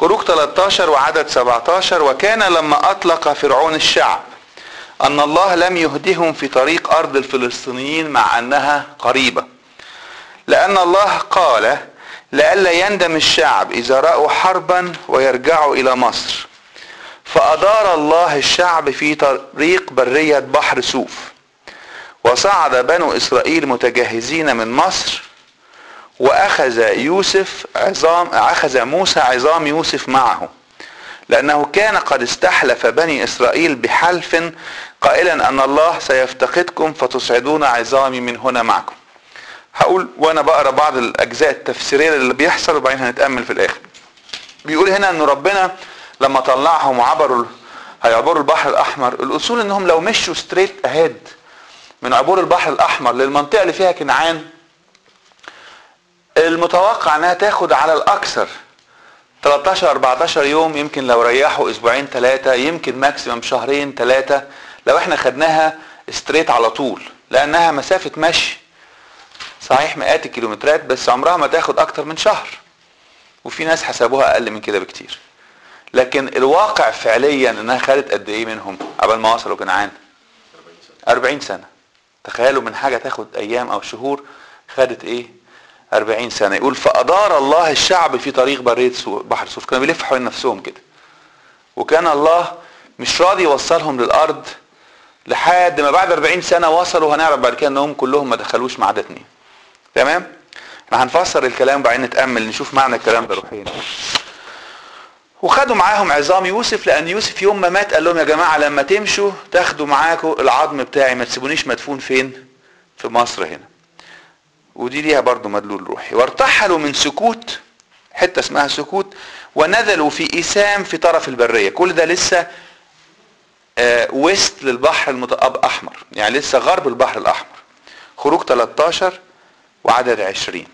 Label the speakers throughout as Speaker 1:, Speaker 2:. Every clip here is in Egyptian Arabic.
Speaker 1: خروج 13 وعدد 17 وكان لما اطلق فرعون الشعب ان الله لم يهدهم في طريق ارض الفلسطينيين مع انها قريبة لان الله قال لئلا يندم الشعب اذا رأوا حربا ويرجعوا الى مصر فادار الله الشعب في طريق برية بحر سوف وصعد بنو اسرائيل متجهزين من مصر واخذ يوسف عظام اخذ موسى عظام يوسف معه لانه كان قد استحلف بني اسرائيل بحلف قائلا ان الله سيفتقدكم فتصعدون عظامي من هنا معكم هقول وانا بقرا بعض الاجزاء التفسيريه اللي بيحصل وبعدين هنتامل في الاخر بيقول هنا ان ربنا لما طلعهم وعبروا هيعبروا البحر الاحمر الاصول انهم لو مشوا ستريت اهيد من عبور البحر الاحمر للمنطقه اللي فيها كنعان المتوقع انها تاخد على الاكثر 13 14 يوم يمكن لو ريحوا اسبوعين ثلاثه يمكن ماكسيمم شهرين ثلاثه لو احنا خدناها ستريت على طول لانها مسافه مشي صحيح مئات الكيلومترات بس عمرها ما تاخد اكتر من شهر وفي ناس حسبوها اقل من كده بكتير لكن الواقع فعليا انها خدت قد ايه منهم قبل ما وصلوا كنعان 40 سنه تخيلوا من حاجه تاخد ايام او شهور خدت ايه 40 سنه يقول فادار الله الشعب في طريق بريه بحر سوف كانوا بيلفوا حوالين نفسهم كده وكان الله مش راضي يوصلهم للارض لحد ما بعد 40 سنه وصلوا هنعرف بعد كده انهم كلهم ما دخلوش ما عدا اتنين تمام احنا هنفسر الكلام وبعدين نتامل نشوف معنى الكلام ده روحيا وخدوا معاهم عظام يوسف لان يوسف يوم ما مات قال لهم يا جماعه لما تمشوا تاخدوا معاكم العظم بتاعي ما تسيبونيش مدفون فين في مصر هنا ودي ليها برضو مدلول روحي وارتحلوا من سكوت حته اسمها سكوت ونزلوا في ايسام في طرف البريه كل ده لسه آه ويست للبحر المتأب احمر يعني لسه غرب البحر الاحمر خروج 13 وعدد 20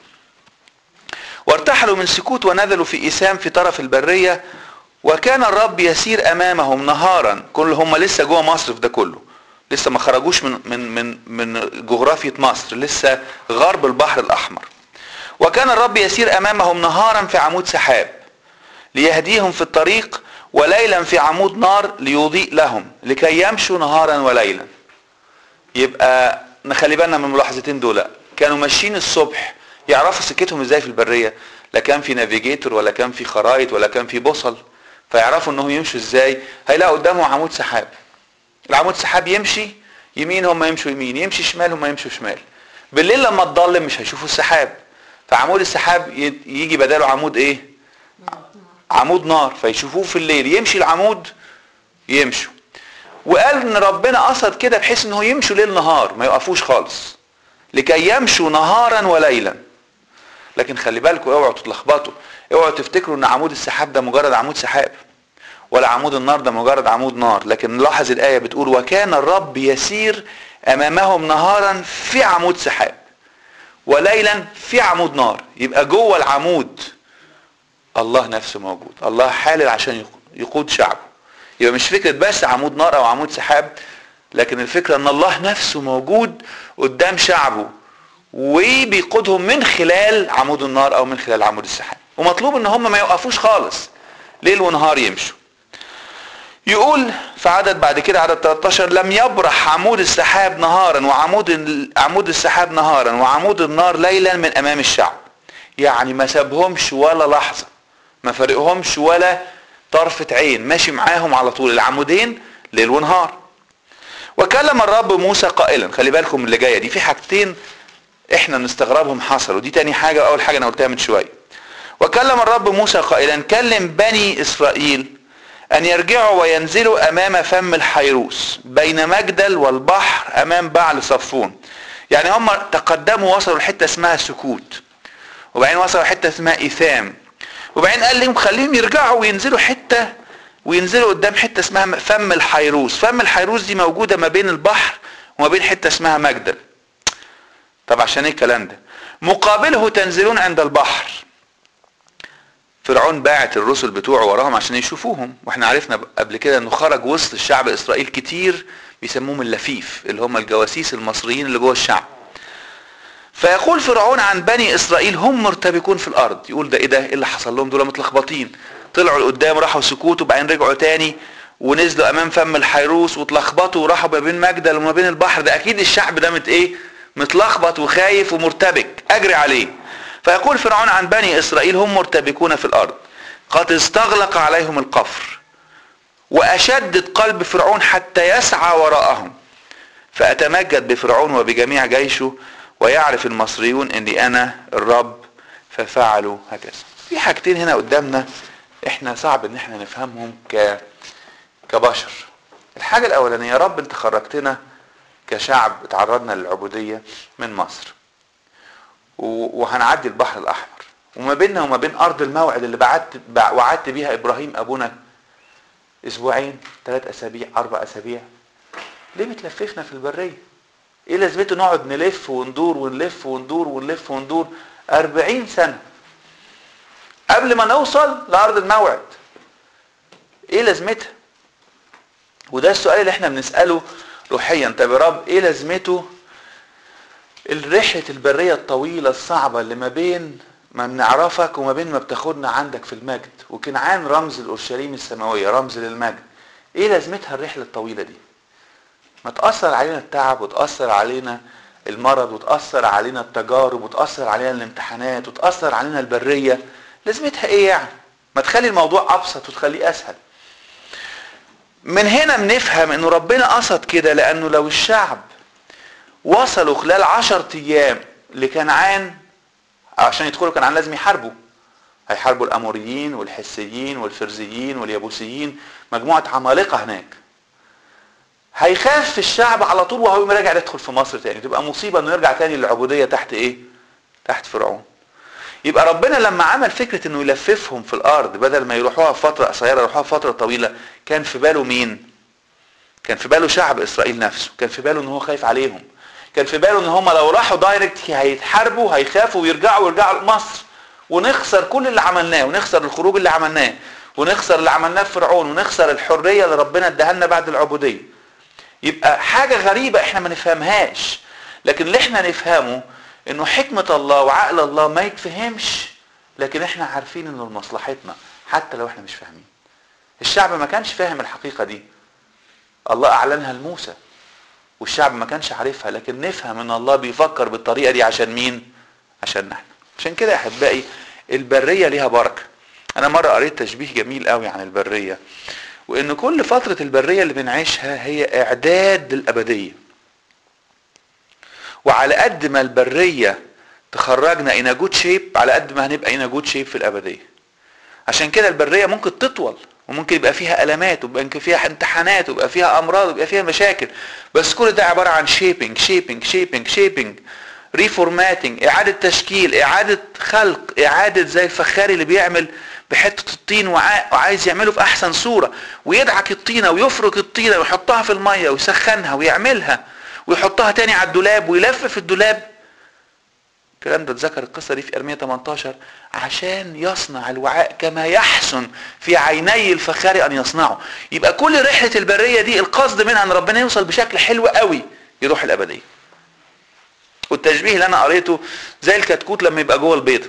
Speaker 1: وارتحلوا من سكوت ونزلوا في ايسام في طرف البريه وكان الرب يسير امامهم نهارا كل هم لسه جوه مصر في ده كله لسه ما خرجوش من من من من جغرافيه مصر لسه غرب البحر الاحمر وكان الرب يسير امامهم نهارا في عمود سحاب ليهديهم في الطريق وليلا في عمود نار ليضيء لهم لكي يمشوا نهارا وليلا يبقى نخلي بالنا من الملاحظتين دول كانوا ماشيين الصبح يعرفوا سكتهم ازاي في البريه لا كان في نافيجيتور ولا كان في خرايط ولا كان في بوصل فيعرفوا انهم يمشوا ازاي هيلاقوا قدامهم عمود سحاب العمود سحاب يمشي يمين هم يمشوا يمين يمشي شمال هم يمشوا شمال بالليل لما تضلم مش هيشوفوا السحاب فعمود السحاب يجي بداله عمود ايه عمود نار فيشوفوه في الليل يمشي العمود يمشوا وقال ان ربنا قصد كده بحيث انه يمشوا ليل نهار ما يوقفوش خالص لكي يمشوا نهارا وليلا لكن خلي بالكم اوعوا تتلخبطوا اوعوا تفتكروا ان عمود السحاب ده مجرد عمود سحاب ولا عمود النار ده مجرد عمود نار لكن نلاحظ الآية بتقول وكان الرب يسير أمامهم نهارا في عمود سحاب وليلا في عمود نار يبقى جوه العمود الله نفسه موجود الله حالل عشان يقود شعبه يبقى مش فكرة بس عمود نار أو عمود سحاب لكن الفكرة أن الله نفسه موجود قدام شعبه وبيقودهم من خلال عمود النار أو من خلال عمود السحاب ومطلوب ان هم ما يوقفوش خالص ليل ونهار يمشوا يقول في عدد بعد كده عدد 13 لم يبرح عمود السحاب نهارا وعمود عمود السحاب نهارا وعمود النار ليلا من امام الشعب يعني ما سابهمش ولا لحظه ما فرقهمش ولا طرفة عين ماشي معاهم على طول العمودين ليل ونهار وكلم الرب موسى قائلا خلي بالكم اللي جايه دي في حاجتين احنا نستغربهم حصلوا دي تاني حاجه واول حاجه انا قلتها من شويه وكلم الرب موسى قائلا كلم بني اسرائيل ان يرجعوا وينزلوا امام فم الحيروس بين مجدل والبحر امام بعل صفون يعني هم تقدموا وصلوا لحته اسمها سكوت وبعدين وصلوا حته اسمها ايثام وبعدين قال لهم خليهم يرجعوا وينزلوا حته وينزلوا قدام حته اسمها فم الحيروس فم الحيروس دي موجوده ما بين البحر وما بين حته اسمها مجدل طب عشان ايه الكلام ده مقابله تنزلون عند البحر فرعون باعت الرسل بتوعه وراهم عشان يشوفوهم واحنا عرفنا قبل كده انه خرج وسط الشعب اسرائيل كتير بيسموهم اللفيف اللي هم الجواسيس المصريين اللي جوه الشعب فيقول فرعون عن بني اسرائيل هم مرتبكون في الارض يقول ده ايه ده ايه اللي حصل لهم دول متلخبطين طلعوا لقدام راحوا سكوت وبعدين رجعوا تاني ونزلوا امام فم الحيروس واتلخبطوا وراحوا ما بين مجدل وما بين البحر ده اكيد الشعب ده مت ايه متلخبط وخايف ومرتبك اجري عليه فيقول فرعون عن بني اسرائيل هم مرتبكون في الارض قد استغلق عليهم القفر واشدد قلب فرعون حتى يسعى وراءهم فاتمجد بفرعون وبجميع جيشه ويعرف المصريون اني انا الرب ففعلوا هكذا في حاجتين هنا قدامنا احنا صعب ان احنا نفهمهم ك كبشر الحاجة الاولانية يا رب انت خرجتنا كشعب اتعرضنا للعبودية من مصر وهنعدي البحر الاحمر وما بيننا وما بين ارض الموعد اللي بعدت وعدت بيها ابراهيم ابونا اسبوعين ثلاث اسابيع اربع اسابيع ليه بتلففنا في البريه ايه لازمته نقعد نلف وندور ونلف وندور ونلف وندور أربعين سنة قبل ما نوصل لأرض الموعد ايه لازمتها وده السؤال اللي احنا بنسأله روحيا طب يا رب ايه لازمته الرحلة البرية الطويلة الصعبة اللي ما بين ما بنعرفك وما بين ما بتاخدنا عندك في المجد وكنعان رمز الاورشليم السماوية رمز للمجد ايه لازمتها الرحلة الطويلة دي ما تأثر علينا التعب وتأثر علينا المرض وتأثر علينا التجارب وتأثر علينا الامتحانات وتأثر علينا البرية لازمتها ايه يعني ما تخلي الموضوع ابسط وتخليه اسهل من هنا بنفهم انه ربنا قصد كده لانه لو الشعب وصلوا خلال عشر ايام لكنعان عشان يدخلوا كنعان لازم يحاربوا هيحاربوا الاموريين والحسيين والفرزيين واليابوسيين مجموعه عمالقه هناك هيخاف الشعب على طول وهو راجع يدخل في مصر تاني تبقى مصيبه انه يرجع تاني للعبوديه تحت ايه تحت فرعون يبقى ربنا لما عمل فكره انه يلففهم في الارض بدل ما يروحوها في فتره قصيره يروحوها في فتره طويله كان في باله مين كان في باله شعب اسرائيل نفسه كان في باله ان هو خايف عليهم كان في باله ان هم لو راحوا دايركت هيتحاربوا هيخافوا ويرجعوا ويرجعوا لمصر ونخسر كل اللي عملناه ونخسر الخروج اللي عملناه ونخسر اللي عملناه في فرعون ونخسر الحريه اللي ربنا اداها لنا بعد العبوديه يبقى حاجه غريبه احنا ما نفهمهاش لكن اللي احنا نفهمه انه حكمه الله وعقل الله ما يتفهمش لكن احنا عارفين انه لمصلحتنا حتى لو احنا مش فاهمين الشعب ما كانش فاهم الحقيقه دي الله اعلنها لموسى والشعب ما كانش عارفها لكن نفهم ان الله بيفكر بالطريقه دي عشان مين عشان احنا عشان كده يا احبائي البريه ليها بركه انا مره قريت تشبيه جميل قوي عن البريه وان كل فتره البريه اللي بنعيشها هي اعداد للابديه وعلى قد ما البريه تخرجنا ان جود شيب على قد ما هنبقى ان جود شيب في الابديه عشان كده البريه ممكن تطول وممكن يبقى فيها المات ويبقى فيها امتحانات ويبقى فيها امراض ويبقى فيها مشاكل بس كل ده عباره عن شيبنج شيبنج شيبنج شيبنج ريفورماتنج اعاده تشكيل اعاده خلق اعاده زي الفخاري اللي بيعمل بحته الطين وعايز يعمله في احسن صوره ويدعك الطينه ويفرك الطينه ويحطها في الميه ويسخنها ويعملها ويحطها تاني على الدولاب ويلفف الدولاب الكلام ده اتذكر القصه دي في ارميه 18 عشان يصنع الوعاء كما يحسن في عيني الفخار ان يصنعه يبقى كل رحله البريه دي القصد منها ان ربنا يوصل بشكل حلو قوي يروح الابديه والتشبيه اللي انا قريته زي الكتكوت لما يبقى جوه البيضه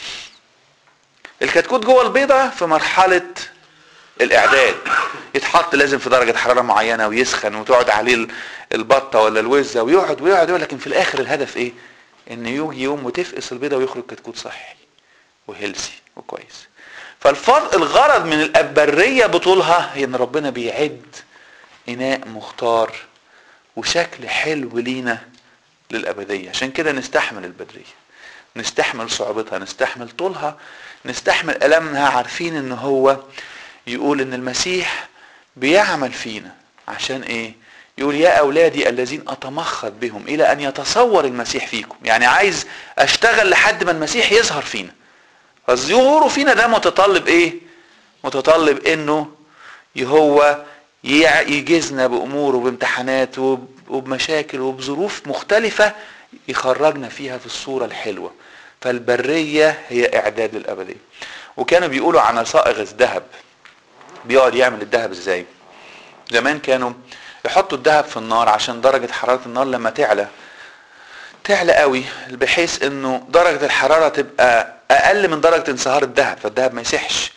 Speaker 1: الكتكوت جوه البيضه في مرحله الاعداد يتحط لازم في درجه حراره معينه ويسخن وتقعد عليه البطه ولا الوزه ويقعد ويقعد يقول لكن في الاخر الهدف ايه ان يجي يوم وتفقس البيضه ويخرج كتكوت صحي وهيلسي وكويس فالفرق الغرض من الابريه بطولها هي ان ربنا بيعد اناء مختار وشكل حلو لينا للابديه عشان كده نستحمل البدريه نستحمل صعوبتها نستحمل طولها نستحمل المها عارفين ان هو يقول ان المسيح بيعمل فينا عشان ايه يقول يا اولادي الذين اتمخض بهم الى ان يتصور المسيح فيكم يعني عايز اشتغل لحد ما المسيح يظهر فينا فظهوره فينا ده متطلب ايه متطلب انه هو يجزنا بامور وبامتحانات وبمشاكل وبظروف مختلفة يخرجنا فيها في الصورة الحلوة فالبرية هي اعداد للابدية وكانوا بيقولوا عن صائغ الذهب بيقعد يعمل الذهب ازاي زمان كانوا يحطوا الذهب في النار عشان درجة حرارة النار لما تعلى تعلى قوي بحيث انه درجة الحرارة تبقى اقل من درجة انصهار الذهب فالذهب ما يسحش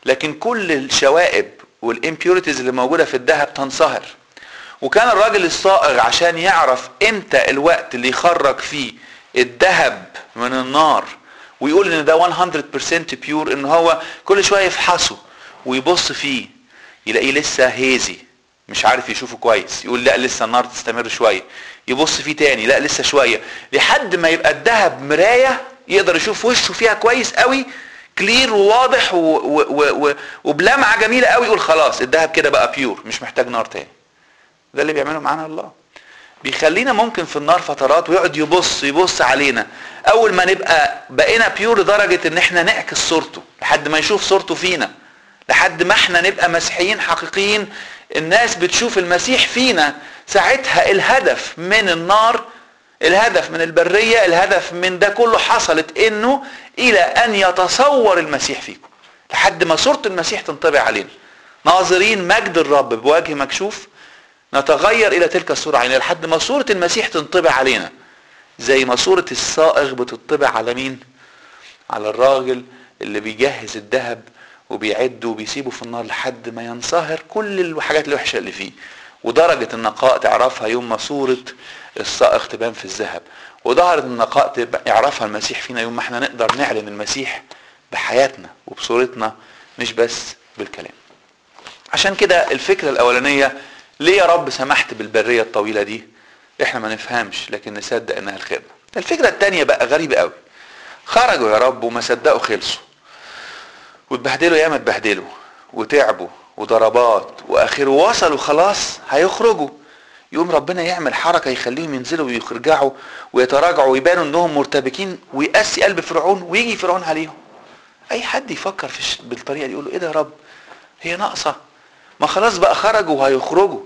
Speaker 1: لكن كل الشوائب والامبيوريتيز اللي موجوده في الذهب تنصهر وكان الراجل الصائغ عشان يعرف امتى الوقت اللي يخرج فيه الذهب من النار ويقول ان ده 100% بيور ان هو كل شويه يفحصه ويبص فيه يلاقيه لسه هيزي مش عارف يشوفه كويس يقول لا لسه النار تستمر شويه يبص فيه تاني لا لسه شويه لحد ما يبقى الذهب مرايه يقدر يشوف وشه فيها كويس قوي كلير وواضح و و و و وبلمعه جميله قوي يقول خلاص الذهب كده بقى بيور مش محتاج نار تاني ده اللي بيعمله معانا الله بيخلينا ممكن في النار فترات ويقعد يبص يبص علينا اول ما نبقى بقينا بيور لدرجه ان احنا نعكس صورته لحد ما يشوف صورته فينا لحد ما احنا نبقى مسيحيين حقيقيين الناس بتشوف المسيح فينا ساعتها الهدف من النار الهدف من البرية الهدف من ده كله حصلت انه الى ان يتصور المسيح فيكم لحد ما صورة المسيح تنطبع علينا ناظرين مجد الرب بوجه مكشوف نتغير الى تلك الصورة عيننا لحد ما صورة المسيح تنطبع علينا زي ما صورة الصائغ بتطبع على مين على الراجل اللي بيجهز الذهب وبيعده وبيسيبه في النار لحد ما ينصهر كل الحاجات الوحشة اللي فيه ودرجة النقاء تعرفها يوم ما صورة الصائغ تبان في الذهب ودرجة النقاء يعرفها المسيح فينا يوم ما احنا نقدر نعلن المسيح بحياتنا وبصورتنا مش بس بالكلام عشان كده الفكرة الأولانية ليه يا رب سمحت بالبرية الطويلة دي احنا ما نفهمش لكن نصدق انها الخدمة الفكرة التانية بقى غريبة قوي خرجوا يا رب وما صدقوا خلصوا واتبهدلوا ياما اتبهدلوا وتعبوا وضربات واخره وصلوا خلاص هيخرجوا يقوم ربنا يعمل حركه يخليهم ينزلوا ويرجعوا ويتراجعوا ويبانوا انهم مرتبكين ويقسي قلب فرعون ويجي فرعون عليهم اي حد يفكر في بالطريقه دي يقول له ايه ده يا رب هي ناقصه ما خلاص بقى خرجوا وهيخرجوا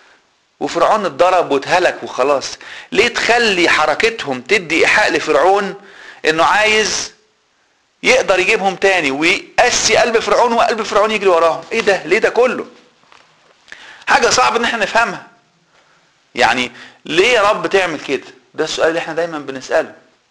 Speaker 1: وفرعون اتضرب واتهلك وخلاص ليه تخلي حركتهم تدي ايحاء لفرعون انه عايز يقدر يجيبهم تاني ويقسي قلب فرعون وقلب فرعون يجري وراهم ايه ده ليه ده كله حاجه صعب ان احنا نفهمها يعني ليه يا رب تعمل كده ده السؤال اللي احنا دايما بنساله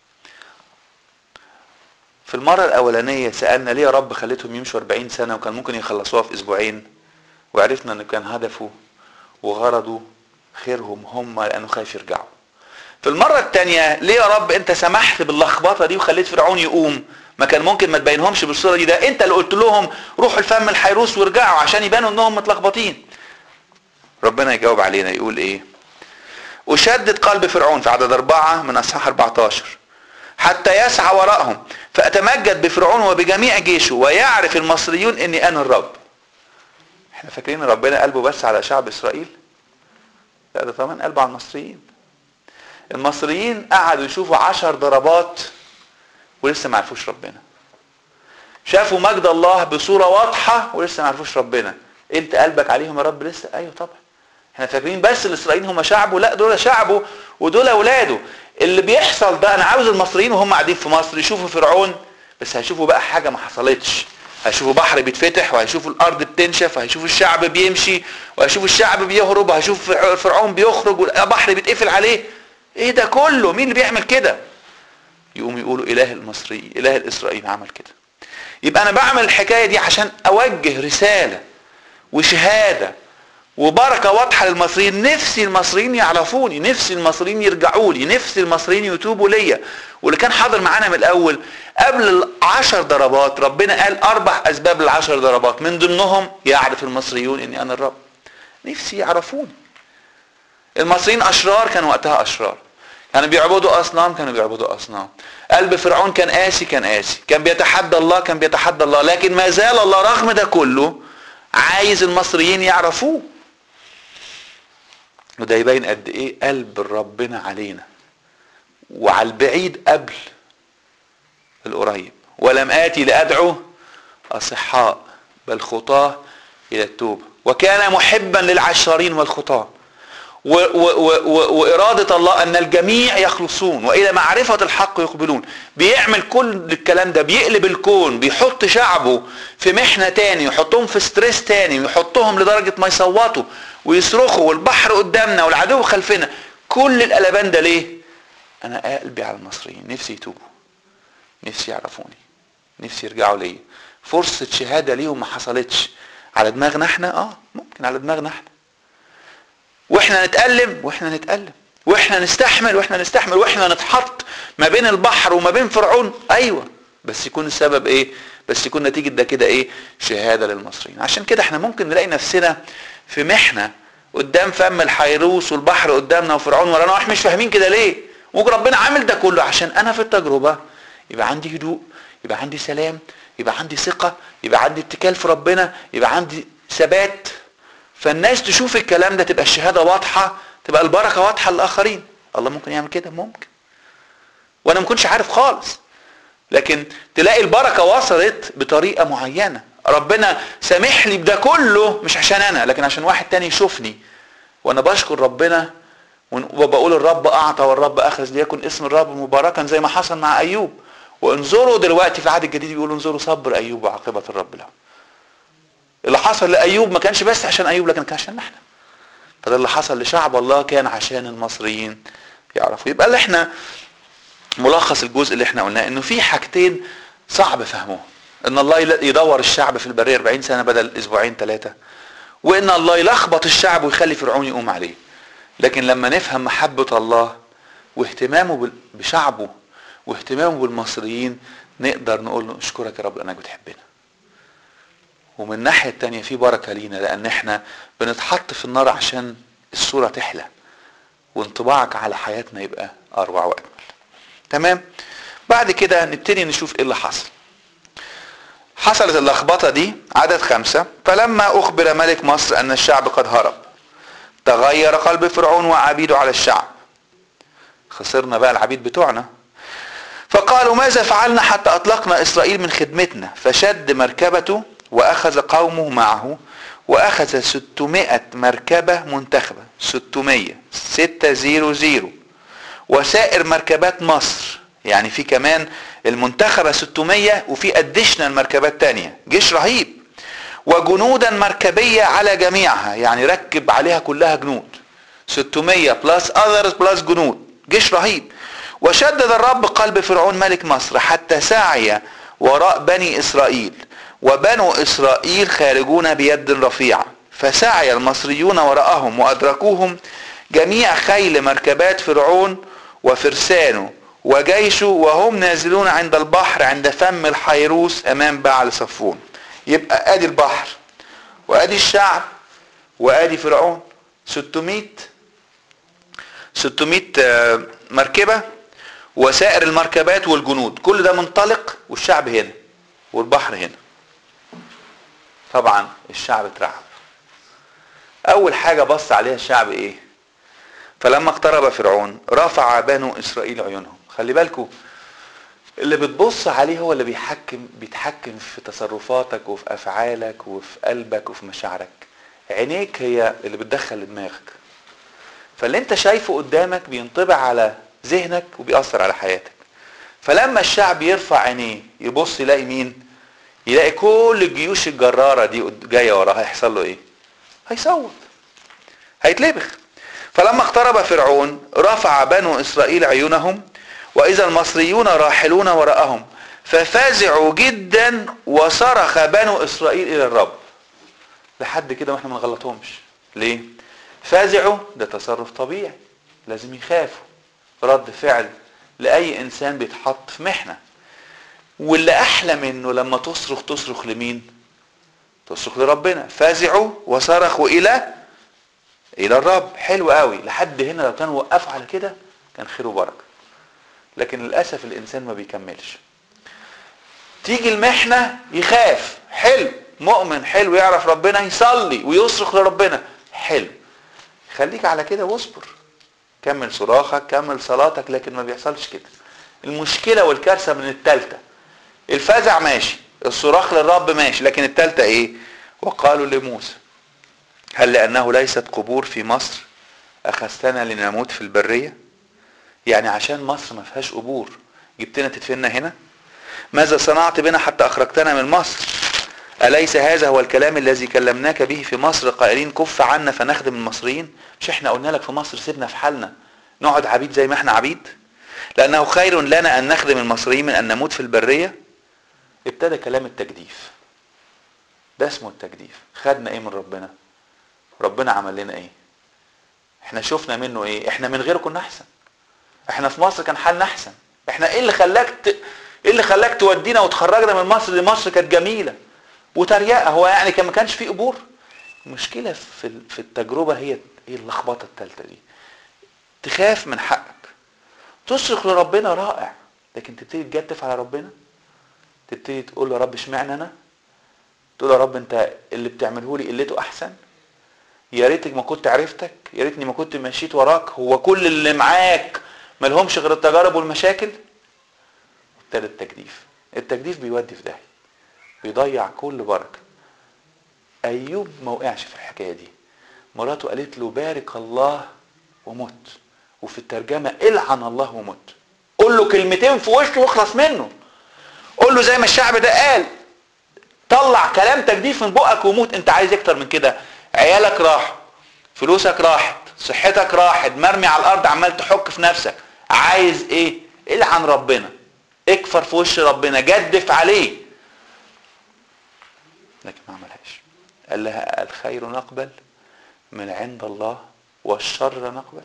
Speaker 1: في المرة الأولانية سألنا ليه يا رب خليتهم يمشوا 40 سنة وكان ممكن يخلصوها في أسبوعين وعرفنا إن كان هدفه وغرضه خيرهم هم لأنه خايف يرجعوا. في المرة الثانية ليه يا رب أنت سمحت باللخبطة دي وخليت فرعون يقوم ما كان ممكن ما تبينهمش بالصوره دي ده انت اللي قلت لهم روحوا الفم الحيروس وارجعوا عشان يبانوا انهم متلخبطين ربنا يجاوب علينا يقول ايه أشدد قلب فرعون في عدد أربعة من أصحاح 14 حتى يسعى وراءهم فأتمجد بفرعون وبجميع جيشه ويعرف المصريون إني أنا الرب احنا فاكرين ربنا قلبه بس على شعب إسرائيل لا ده طبعا قلبه على المصريين المصريين قعدوا يشوفوا عشر ضربات ولسه ما عرفوش ربنا شافوا مجد الله بصورة واضحة ولسه ما عرفوش ربنا انت قلبك عليهم يا رب لسه ايوه طبعا احنا فاكرين بس الاسرائيليين هم شعبه لا دول شعبه ودول اولاده اللي بيحصل ده انا عاوز المصريين وهم قاعدين في مصر يشوفوا فرعون بس هيشوفوا بقى حاجه ما حصلتش هيشوفوا بحر بيتفتح وهيشوفوا الارض بتنشف وهيشوفوا الشعب بيمشي وهيشوفوا الشعب بيهرب وهيشوف فرعون بيخرج والبحر بيتقفل عليه ايه ده كله مين اللي بيعمل كده يقوم يقولوا اله المصري اله الاسرائيلي عمل كده يبقى انا بعمل الحكايه دي عشان اوجه رساله وشهاده وبركه واضحه للمصريين نفسي المصريين يعرفوني نفسي المصريين يرجعوا لي نفسي المصريين يتوبوا ليا واللي كان حاضر معانا من الاول قبل العشر ضربات ربنا قال اربع اسباب للعشر ضربات من ضمنهم يعرف المصريون اني انا الرب نفسي يعرفوني المصريين اشرار كانوا وقتها اشرار كانوا بيعبدوا اصنام كانوا بيعبدوا اصنام قلب فرعون كان قاسي كان قاسي كان بيتحدى الله كان بيتحدى الله لكن ما زال الله رغم ده كله عايز المصريين يعرفوه وده يبين قد ايه قلب ربنا علينا وعلى البعيد قبل القريب ولم آتي لأدعو أصحاء بل خطاة إلى التوبة وكان محبا للعشارين والخطاة وإرادة الله أن الجميع يخلصون وإلى معرفة الحق يقبلون بيعمل كل الكلام ده بيقلب الكون بيحط شعبه في محنة تاني يحطهم في ستريس تاني ويحطهم لدرجة ما يصوتوا ويصرخوا والبحر قدامنا والعدو خلفنا كل القلبان ده ليه أنا قلبي على المصريين نفسي يتوبوا نفسي يعرفوني نفسي يرجعوا ليا فرصة شهادة ليهم ما حصلتش على دماغنا احنا اه ممكن على دماغنا احنا واحنا نتألم واحنا نتألم واحنا نستحمل واحنا نستحمل واحنا نتحط ما بين البحر وما بين فرعون ايوه بس يكون السبب ايه بس يكون نتيجة ده كده ايه شهادة للمصريين عشان كده احنا ممكن نلاقي نفسنا في محنة قدام فم الحيروس والبحر قدامنا وفرعون ورانا واحنا مش فاهمين كده ليه ممكن ربنا عامل ده كله عشان انا في التجربة يبقى عندي هدوء يبقى عندي سلام يبقى عندي ثقة يبقى عندي اتكال في ربنا يبقى عندي ثبات فالناس تشوف الكلام ده تبقى الشهادة واضحة تبقى البركة واضحة للآخرين الله ممكن يعمل كده ممكن وانا ما كنتش عارف خالص لكن تلاقي البركة وصلت بطريقة معينة ربنا سامح لي بده كله مش عشان انا لكن عشان واحد تاني يشوفني وانا بشكر ربنا وبقول الرب اعطى والرب اخذ ليكن اسم الرب مباركا زي ما حصل مع ايوب وانظروا دلوقتي في العهد الجديد بيقولوا انظروا صبر ايوب وعاقبه الرب له اللي حصل لايوب ما كانش بس عشان ايوب لكن كان عشان احنا فده اللي حصل لشعب الله كان عشان المصريين يعرفوا يبقى اللي احنا ملخص الجزء اللي احنا قلناه انه في حاجتين صعب فهمهم ان الله يدور الشعب في البريه 40 سنه بدل اسبوعين ثلاثه وان الله يلخبط الشعب ويخلي فرعون يقوم عليه لكن لما نفهم محبه الله واهتمامه بشعبه واهتمامه بالمصريين نقدر نقول له اشكرك يا رب لانك بتحبنا ومن الناحيه التانية في بركه لينا لان احنا بنتحط في النار عشان الصوره تحلى وانطباعك على حياتنا يبقى اروع واجمل تمام بعد كده نبتدي نشوف ايه اللي حصل حصلت اللخبطة دي عدد خمسة فلما أخبر ملك مصر أن الشعب قد هرب تغير قلب فرعون وعبيده على الشعب خسرنا بقى العبيد بتوعنا فقالوا ماذا فعلنا حتى أطلقنا إسرائيل من خدمتنا فشد مركبته وأخذ قومه معه وأخذ 600 مركبة منتخبة 600 600 وسائر مركبات مصر يعني في كمان المنتخبة 600 وفي اديشنال مركبات تانية جيش رهيب وجنودا مركبية على جميعها يعني ركب عليها كلها جنود 600 بلس اذرز بلس جنود جيش رهيب وشدد الرب قلب فرعون ملك مصر حتى سعي وراء بني اسرائيل وبنو اسرائيل خارجون بيد رفيعة فسعي المصريون وراءهم وادركوهم جميع خيل مركبات فرعون وفرسانه وجيشه وهم نازلون عند البحر عند فم الحيروس امام بعل صفون يبقى ادي البحر وادي الشعب وادي فرعون 600 600 مركبة وسائر المركبات والجنود كل ده منطلق والشعب هنا والبحر هنا طبعا الشعب اترعب اول حاجة بص عليها الشعب ايه فلما اقترب فرعون رفع بنو اسرائيل عيونهم خلي بالكم اللي بتبص عليه هو اللي بيحكم بيتحكم في تصرفاتك وفي افعالك وفي قلبك وفي مشاعرك عينيك هي اللي بتدخل دماغك فاللي انت شايفه قدامك بينطبع على ذهنك وبيأثر على حياتك فلما الشعب يرفع عينيه يبص يلاقي مين يلاقي كل الجيوش الجرارة دي جاية وراه هيحصل له ايه هيصوت هيتلبخ فلما اقترب فرعون رفع بنو اسرائيل عيونهم واذا المصريون راحلون وراءهم ففزعوا جدا وصرخ بنو اسرائيل الى الرب لحد كده واحنا ما نغلطهمش ليه فزعوا ده تصرف طبيعي لازم يخافوا رد فعل لاي انسان بيتحط في محنه واللي احلى منه لما تصرخ تصرخ لمين تصرخ لربنا فزعوا وصرخوا الى الى الرب حلو قوي لحد هنا لو كانوا وقفوا على كده كان خير وبركه لكن للاسف الانسان ما بيكملش تيجي المحنه يخاف حلو مؤمن حلو يعرف ربنا يصلي ويصرخ لربنا حلو خليك على كده واصبر كمل صراخك كمل صلاتك لكن ما بيحصلش كده المشكله والكارثه من التالتة الفزع ماشي الصراخ للرب ماشي لكن التالتة ايه وقالوا لموسى هل لأنه ليست قبور في مصر أخذتنا لنموت في البرية يعني عشان مصر ما فيهاش قبور جبتنا تدفننا هنا ماذا صنعت بنا حتى أخرجتنا من مصر أليس هذا هو الكلام الذي كلمناك به في مصر قائلين كف عنا فنخدم المصريين مش احنا قلنا لك في مصر سيبنا في حالنا نقعد عبيد زي ما احنا عبيد لأنه خير لنا أن نخدم المصريين من أن نموت في البرية ابتدى كلام التجديف ده اسمه التجديف خدنا ايه من ربنا ربنا عمل لنا ايه احنا شفنا منه ايه احنا من غيره كنا احسن احنا في مصر كان حالنا احسن احنا ايه اللي خلاك ت... ايه اللي خلاك تودينا وتخرجنا من مصر دي مصر كانت جميله وتريقه هو يعني كان ما كانش فيه قبور المشكله في ال- في التجربه هي هي اللخبطه الثالثه دي تخاف من حقك تصرخ لربنا رائع لكن تبتدي تجدف على ربنا تبتدي تقول له يا رب اشمعنى انا تقول يا رب انت اللي بتعمله لي قلته احسن يا ريتك ما كنت عرفتك يا ريتني ما كنت مشيت وراك هو كل اللي معاك ملهمش غير التجارب والمشاكل ابتدى التجديف التجديف بيودي في داهيه بيضيع كل بركه ايوب ما وقعش في الحكايه دي مراته قالت له بارك الله ومت وفي الترجمه العن الله ومت قول له كلمتين في وشه واخلص منه قول له زي ما الشعب ده قال طلع كلام تجديف من بقك وموت انت عايز اكتر من كده عيالك راحوا فلوسك راحت صحتك راحت مرمي على الارض عمال تحك في نفسك عايز ايه العن ربنا اكفر في وش ربنا جدف عليه لكن ما عملهاش قال لها الخير نقبل من عند الله والشر نقبل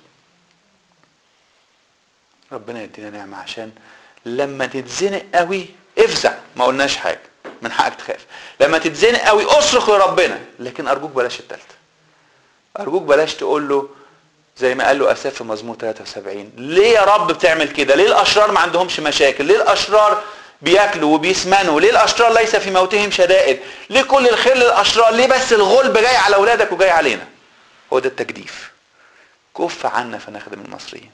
Speaker 1: ربنا يدينا نعمة عشان لما تتزنق قوي افزع ما قلناش حاجة من حقك تخاف لما تتزنق قوي اصرخ لربنا لكن ارجوك بلاش التالتة ارجوك بلاش تقول له زي ما قال له اساف في مزمور 73 ليه يا رب بتعمل كده ليه الاشرار ما عندهمش مشاكل ليه الاشرار بياكلوا وبيسمنوا ليه الاشرار ليس في موتهم شدائد ليه كل الخير للاشرار ليه بس الغلب جاي على اولادك وجاي علينا هو ده التجديف كف عنا فنخدم المصريين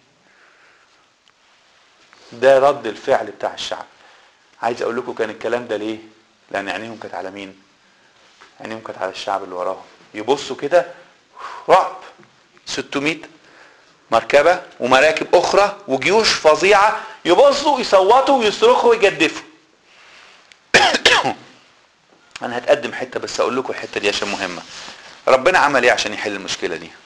Speaker 1: ده رد الفعل بتاع الشعب عايز اقول لكم كان الكلام ده ليه لان عينيهم كانت على مين عينيهم كانت على الشعب اللي وراهم يبصوا كده رعب 600 مركبة ومراكب أخرى وجيوش فظيعة يبصوا يصوتوا ويصرخوا ويجدفوا أنا هتقدم حتة بس أقول لكم الحتة دي عشان مهمة ربنا عمل إيه عشان يحل المشكلة دي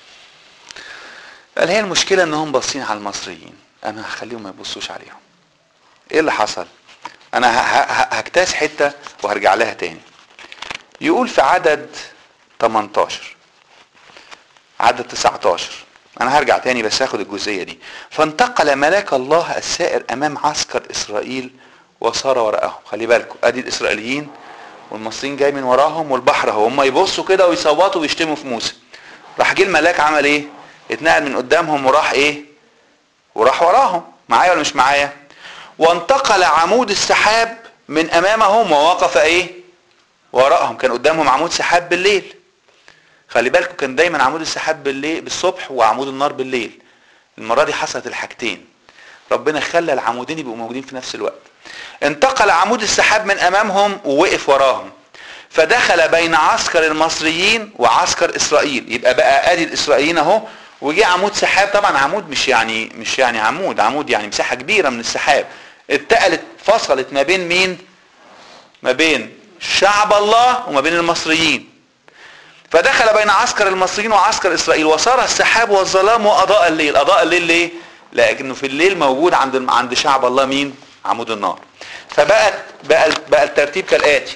Speaker 1: قال هي المشكلة إنهم باصين على المصريين أنا هخليهم ما يبصوش عليهم إيه اللي حصل أنا ه- ه- هجتاز حتة وهرجع لها تاني يقول في عدد 18 عدد 19 انا هرجع تاني بس هاخد الجزئيه دي فانتقل ملاك الله السائر امام عسكر اسرائيل وصار وراءهم خلي بالكم ادي الاسرائيليين والمصريين جاي من وراهم والبحر اهو هم يبصوا كده ويصوتوا ويشتموا في موسى راح جه الملاك عمل ايه اتنقل من قدامهم وراح ايه وراح وراهم معايا ولا مش معايا وانتقل عمود السحاب من امامهم ووقف ايه وراءهم كان قدامهم عمود سحاب بالليل خلي بالكم كان دايما عمود السحاب بالليل بالصبح وعمود النار بالليل المره دي حصلت الحاجتين ربنا خلى العمودين يبقوا موجودين في نفس الوقت انتقل عمود السحاب من امامهم ووقف وراهم فدخل بين عسكر المصريين وعسكر اسرائيل يبقى بقى ادي الاسرائيليين اهو وجه عمود سحاب طبعا عمود مش يعني مش يعني عمود عمود يعني مساحه كبيره من السحاب اتقلت فصلت ما بين مين ما بين شعب الله وما بين المصريين فدخل بين عسكر المصريين وعسكر اسرائيل وصار السحاب والظلام واضاء الليل اضاء الليل ليه لانه في الليل موجود عند عند شعب الله مين عمود النار فبقت بقى بقى الترتيب كالاتي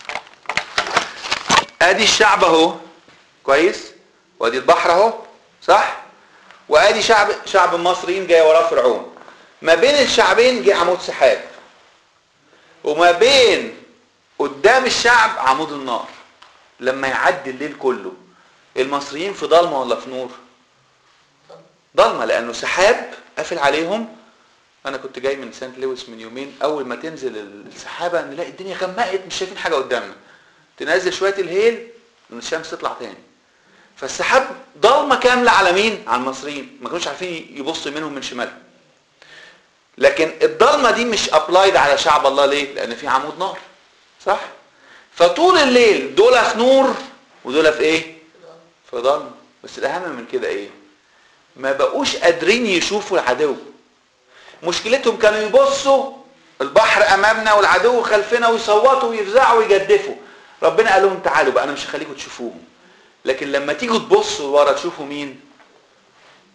Speaker 1: ادي الشعب اهو كويس وادي البحر اهو صح وادي شعب شعب المصريين جاي وراه فرعون ما بين الشعبين جه عمود سحاب وما بين قدام الشعب عمود النار لما يعدي الليل كله المصريين في ضلمه ولا في نور ضلمه لانه سحاب قافل عليهم انا كنت جاي من سانت لويس من يومين اول ما تنزل السحابه نلاقي الدنيا غمقت مش شايفين حاجه قدامنا تنزل شويه الهيل الشمس تطلع تاني فالسحاب ضلمه كامله على مين على المصريين ما كانوش عارفين يبصوا منهم من شمالهم لكن الضلمه دي مش ابلايد على شعب الله ليه لان في عمود نار صح فطول الليل دول في نور ودول في ايه في ضلمه بس الاهم من كده ايه ما بقوش قادرين يشوفوا العدو مشكلتهم كانوا يبصوا البحر امامنا والعدو خلفنا ويصوتوا ويفزعوا ويجدفوا ربنا قال لهم تعالوا بقى انا مش هخليكم تشوفوهم لكن لما تيجوا تبصوا ورا تشوفوا مين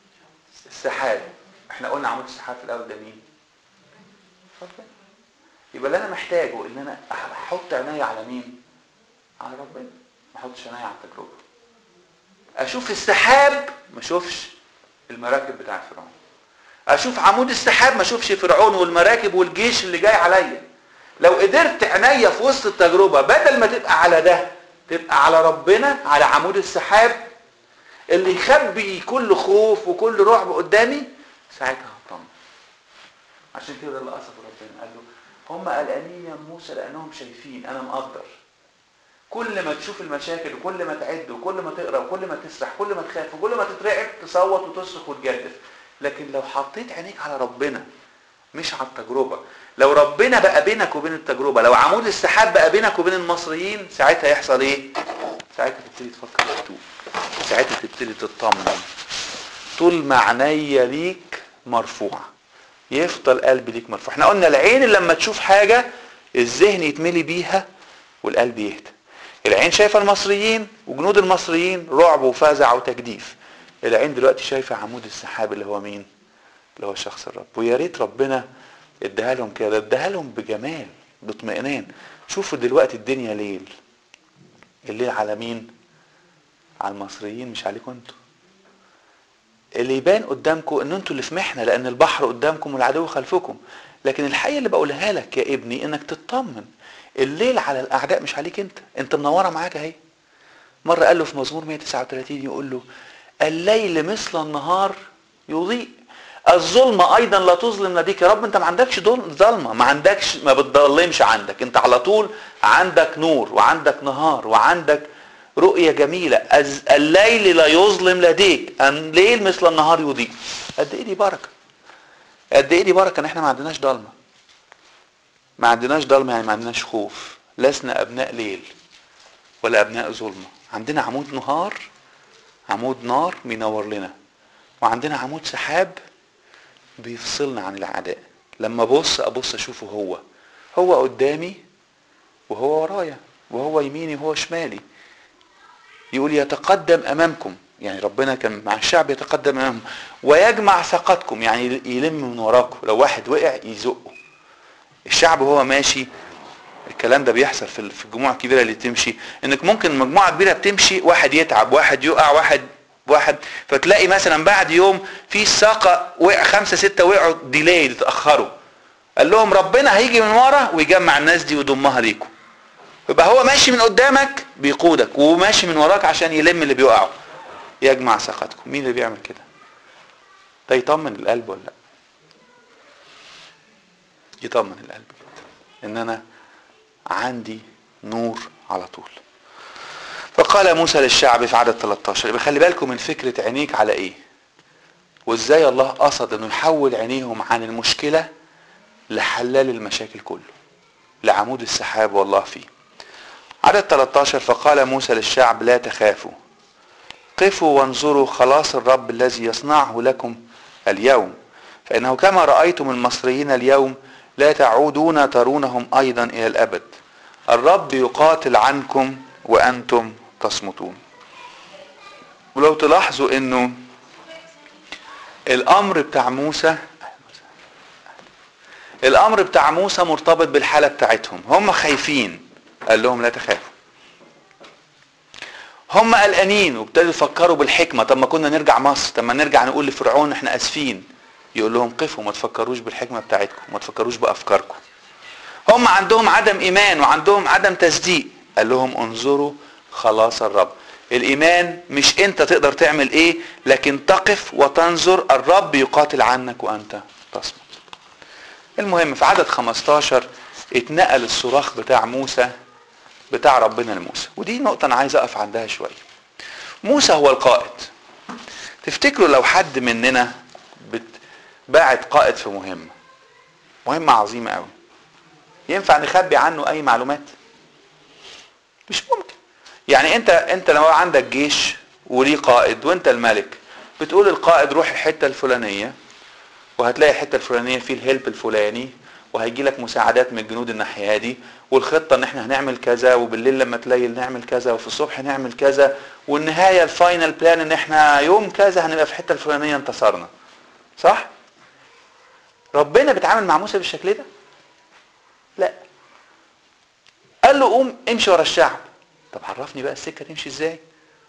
Speaker 1: السحاب احنا قلنا عمود السحاب في الاول ده مين ربنا يبقى اللي انا محتاجه ان انا احط عيني على مين على ربنا ما احطش عيني على التجربه اشوف السحاب ما اشوفش المراكب بتاع فرعون اشوف عمود السحاب ما اشوفش فرعون والمراكب والجيش اللي جاي عليا لو قدرت عينيا في وسط التجربه بدل ما تبقى على ده تبقى على ربنا على عمود السحاب اللي يخبي كل خوف وكل رعب قدامي ساعتها هطمن عشان كده اللي قصده ربنا قال له هم قلقانين يا موسى لانهم شايفين انا مقدر كل ما تشوف المشاكل وكل ما تعد وكل ما تقرا وكل ما تسرح كل ما تخاف وكل ما تترعب تصوت وتصرخ وتجدف لكن لو حطيت عينيك على ربنا مش على التجربة لو ربنا بقى بينك وبين التجربة لو عمود السحاب بقى بينك وبين المصريين ساعتها يحصل ايه ساعتها تبتدي تفكر بهدوء ساعتها تبتدي تطمن طول ما عينيا ليك مرفوعة يفضل قلبي ليك مرفوع احنا قلنا العين لما تشوف حاجة الذهن يتملي بيها والقلب يهدى العين شايفة المصريين وجنود المصريين رعب وفزع وتجديف العين دلوقتي شايفة عمود السحاب اللي هو مين اللي هو شخص الرب ويا ريت ربنا اداها لهم كده اداها لهم بجمال باطمئنان شوفوا دلوقتي الدنيا ليل الليل على مين على المصريين مش عليكم انتوا اللي يبان قدامكم ان انتوا اللي في محنه لان البحر قدامكم والعدو خلفكم لكن الحقيقه اللي بقولها لك يا ابني انك تطمن الليل على الاعداء مش عليك انت انت منوره معاك اهي مره قال له في مزمور 139 يقول له الليل مثل النهار يضيء الظلمة أيضا لا تظلم لديك يا رب أنت ما عندكش ظلمة ما عندكش ما بتضلمش عندك أنت على طول عندك نور وعندك نهار وعندك رؤية جميلة الليل لا يظلم لديك الليل مثل النهار يضيء قد إيه دي بركة قد إيه دي بركة إن إحنا ما عندناش ضلمة ما عندناش ضلمة يعني ما عندناش خوف لسنا أبناء ليل ولا أبناء ظلمة عندنا عمود نهار عمود نار بينور لنا وعندنا عمود سحاب بيفصلنا عن الأعداء لما ابص ابص اشوفه هو هو قدامي وهو ورايا وهو يميني وهو شمالي يقول يتقدم امامكم يعني ربنا كان مع الشعب يتقدم امامهم ويجمع ثقتكم يعني يلم من وراكم لو واحد وقع يزقه الشعب وهو ماشي الكلام ده بيحصل في في الجموع الكبيره اللي تمشي انك ممكن مجموعه كبيره بتمشي واحد يتعب واحد يقع واحد واحد فتلاقي مثلا بعد يوم في الساقه وقع خمسه سته وقعوا ديلي اتاخروا قال لهم ربنا هيجي من ورا ويجمع الناس دي ويضمها ليكم يبقى هو ماشي من قدامك بيقودك وماشي من وراك عشان يلم اللي بيقعوا يجمع ثقتكم مين اللي بيعمل كده ده يطمن القلب ولا لا يطمن القلب كده ان انا عندي نور على طول فقال موسى للشعب في عدد 13 يبقى خلي بالكم من فكرة عينيك على ايه وازاي الله قصد انه يحول عينيهم عن المشكلة لحلال المشاكل كله لعمود السحاب والله فيه عدد 13 فقال موسى للشعب لا تخافوا قفوا وانظروا خلاص الرب الذي يصنعه لكم اليوم فإنه كما رأيتم المصريين اليوم لا تعودون ترونهم أيضا إلى الأبد الرب يقاتل عنكم وأنتم تصمتون ولو تلاحظوا أنه الأمر بتاع موسى الأمر بتاع موسى مرتبط بالحالة بتاعتهم هم خايفين قال لهم لا تخافوا هم قلقانين وابتدوا يفكروا بالحكمه طب ما كنا نرجع مصر طب ما نرجع نقول لفرعون احنا اسفين يقول لهم قفوا ما تفكروش بالحكمه بتاعتكم ما تفكروش بافكاركم هم عندهم عدم ايمان وعندهم عدم تصديق قال لهم انظروا خلاص الرب الايمان مش انت تقدر تعمل ايه لكن تقف وتنظر الرب يقاتل عنك وانت تصمت المهم في عدد 15 اتنقل الصراخ بتاع موسى بتاع ربنا لموسى ودي نقطة أنا عايز أقف عندها شوية موسى هو القائد تفتكروا لو حد مننا باعت قائد في مهمة مهمة عظيمة قوي ينفع نخبي عنه أي معلومات مش ممكن يعني أنت أنت لو عندك جيش وليه قائد وأنت الملك بتقول القائد روح الحتة الفلانية وهتلاقي الحتة الفلانية فيه الهلب الفلاني وهيجي لك مساعدات من الجنود الناحيه دي والخطه ان احنا هنعمل كذا وبالليل لما تليل نعمل كذا وفي الصبح نعمل كذا والنهايه الفاينل بلان ان احنا يوم كذا هنبقى في الحته الفلانيه انتصرنا صح ربنا بيتعامل مع موسى بالشكل ده لا قال له قوم امشي ورا الشعب طب عرفني بقى السكه تمشي ازاي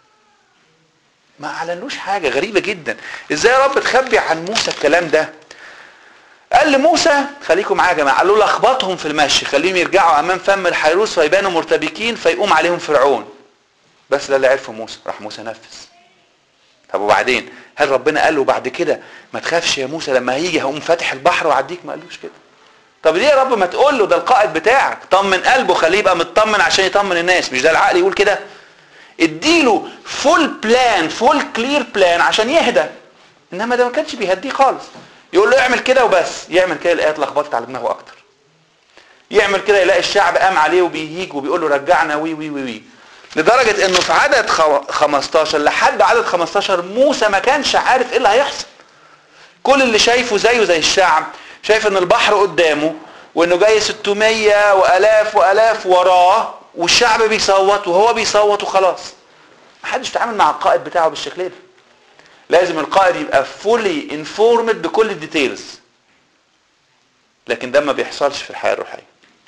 Speaker 1: ما اعلنوش حاجه غريبه جدا ازاي يا رب تخبي عن موسى الكلام ده قال لموسى خليكم معايا يا جماعه قال له لخبطهم في المشي خليهم يرجعوا امام فم الحيروس فيبانوا مرتبكين فيقوم عليهم فرعون بس ده اللي عرفه موسى راح موسى نفذ طب وبعدين هل ربنا قال له بعد كده ما تخافش يا موسى لما هيجي هقوم فاتح البحر وعديك ما قالوش كده طب ليه يا رب ما تقول له ده القائد بتاعك طمن قلبه خليه يبقى مطمن عشان يطمن الناس مش ده العقل يقول كده اديله فول بلان فول كلير بلان عشان يهدى انما ده ما كانش بيهديه خالص يقول له اعمل كده وبس يعمل كده الايات لخبطت على دماغه اكتر يعمل كده يلاقي الشعب قام عليه وبيهيج وبيقول له رجعنا وي وي وي وي لدرجة انه في عدد 15 لحد عدد 15 موسى ما كانش عارف ايه اللي هيحصل كل اللي شايفه زيه زي الشعب شايف ان البحر قدامه وانه جاي 600 والاف والاف وراه والشعب بيصوت وهو بيصوت وخلاص محدش يتعامل مع القائد بتاعه بالشكل ده لازم القائد يبقى فولي انفورمد بكل الديتيلز لكن ده ما بيحصلش في الحياه الروحيه